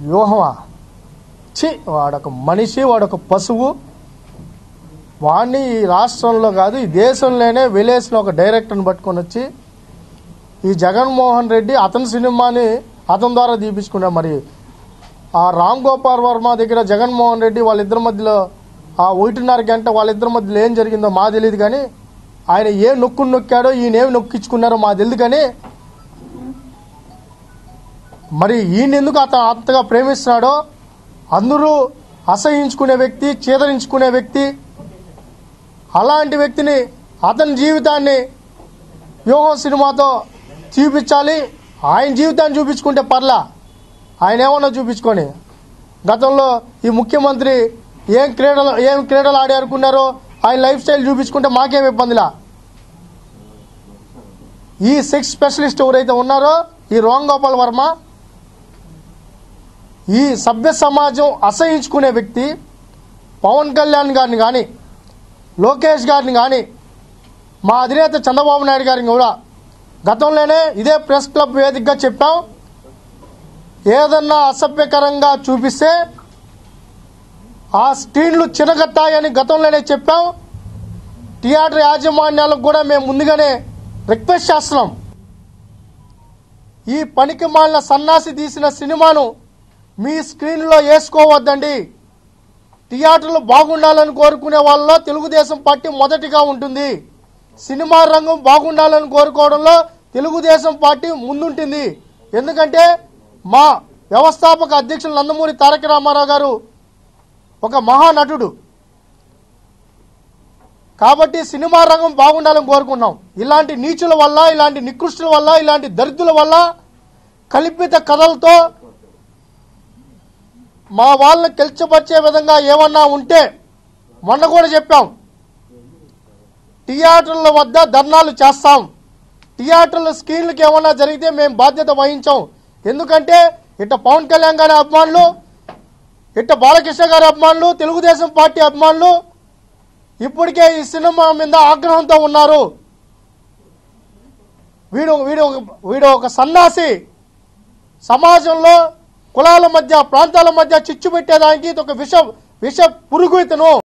వ్యూహమా చి వాడొక మనిషి వాడొక పశువు వాడిని ఈ రాష్ట్రంలో కాదు ఈ దేశంలోనే వెలేసిన ఒక డైరెక్టర్ని పట్టుకొని వచ్చి ఈ జగన్మోహన్ రెడ్డి అతని సినిమాని అతని ద్వారా తీపించుకున్నాడు మరి ఆ రామ్ గోపాల్ వర్మ దగ్గర జగన్మోహన్ రెడ్డి వాళ్ళిద్దరి మధ్యలో ఆ ఒకటిన్నర గంట వాళ్ళిద్దరి మధ్యలో ఏం జరిగిందో మా తెలియదు కానీ ఆయన ఏ నొక్కును నొక్కాడో ఈయన ఏమి నొక్కించుకున్నారో మా తెలియదు కానీ మరి ఈయన ఎందుకు అతను అంతగా ప్రేమిస్తున్నాడో అందరూ అసహించుకునే వ్యక్తి చేదరించుకునే వ్యక్తి అలాంటి వ్యక్తిని అతని జీవితాన్ని వ్యూహం సినిమాతో చూపించాలి ఆయన జీవితాన్ని చూపించుకుంటే పర్లా ఆయన ఏమన్నా చూపించుకొని గతంలో ఈ ముఖ్యమంత్రి ఏం క్రీడలు ఏం క్రీడలు ఆడి అనుకున్నారో ఆయన లైఫ్ స్టైల్ చూపించుకుంటే మాకేం ఇబ్బందిలా ఈ సెక్స్ స్పెషలిస్ట్ ఎవరైతే ఉన్నారో ఈ రామ్ గోపాల్ వర్మ ఈ సభ్య సమాజం అసహించుకునే వ్యక్తి పవన్ కళ్యాణ్ గారిని కానీ లోకేష్ గారిని కానీ మా అధినేత చంద్రబాబు నాయుడు గారిని కూడా గతంలోనే ఇదే ప్రెస్ క్లబ్ వేదికగా చెప్పాం ఏదన్నా అసభ్యకరంగా చూపిస్తే ఆ స్క్రీన్లు చినగత్తాయని గతంలోనే చెప్పాం థియేటర్ యాజమాన్యాలకు కూడా మేము ముందుగానే రిక్వెస్ట్ చేస్తున్నాం ఈ పనికి మాలిన సన్నాసి తీసిన సినిమాను మీ స్క్రీన్లో వేసుకోవద్దండి థియేటర్లు బాగుండాలని కోరుకునే వాళ్ళలో తెలుగుదేశం పార్టీ మొదటిగా ఉంటుంది సినిమా రంగం బాగుండాలని కోరుకోవడంలో తెలుగుదేశం పార్టీ ముందుంటుంది ఎందుకంటే మా వ్యవస్థాపక అధ్యక్షులు నందమూరి తారక రామారావు గారు ఒక మహానటుడు కాబట్టి సినిమా రంగం బాగుండాలని కోరుకున్నాం ఇలాంటి నీచుల వల్ల ఇలాంటి నికృష్టుల వల్ల ఇలాంటి దరిద్రుల వల్ల కల్పిత కథలతో మా వాళ్ళని కెల్చపరిచే విధంగా ఏమన్నా ఉంటే మొన్న కూడా చెప్పాం థియేటర్ల వద్ద ధర్నాలు చేస్తాం థియేటర్ల స్క్రీన్లకు ఏమన్నా జరిగితే మేము బాధ్యత వహించాం ఎందుకంటే ఇట్ట పవన్ కళ్యాణ్ గారి అభిమానులు ఇట్ట బాలకృష్ణ గారి అభిమానులు తెలుగుదేశం పార్టీ అభిమానులు ఇప్పటికే ఈ సినిమా మీద ఆగ్రహంతో ఉన్నారు వీడు వీడు ఒక- వీడు ఒక సన్నాసి సమాజంలో కులాల మధ్య ప్రాంతాల మధ్య చిచ్చు పెట్టేదానికి ఇది ఒక విష విష పురుగు ఇతను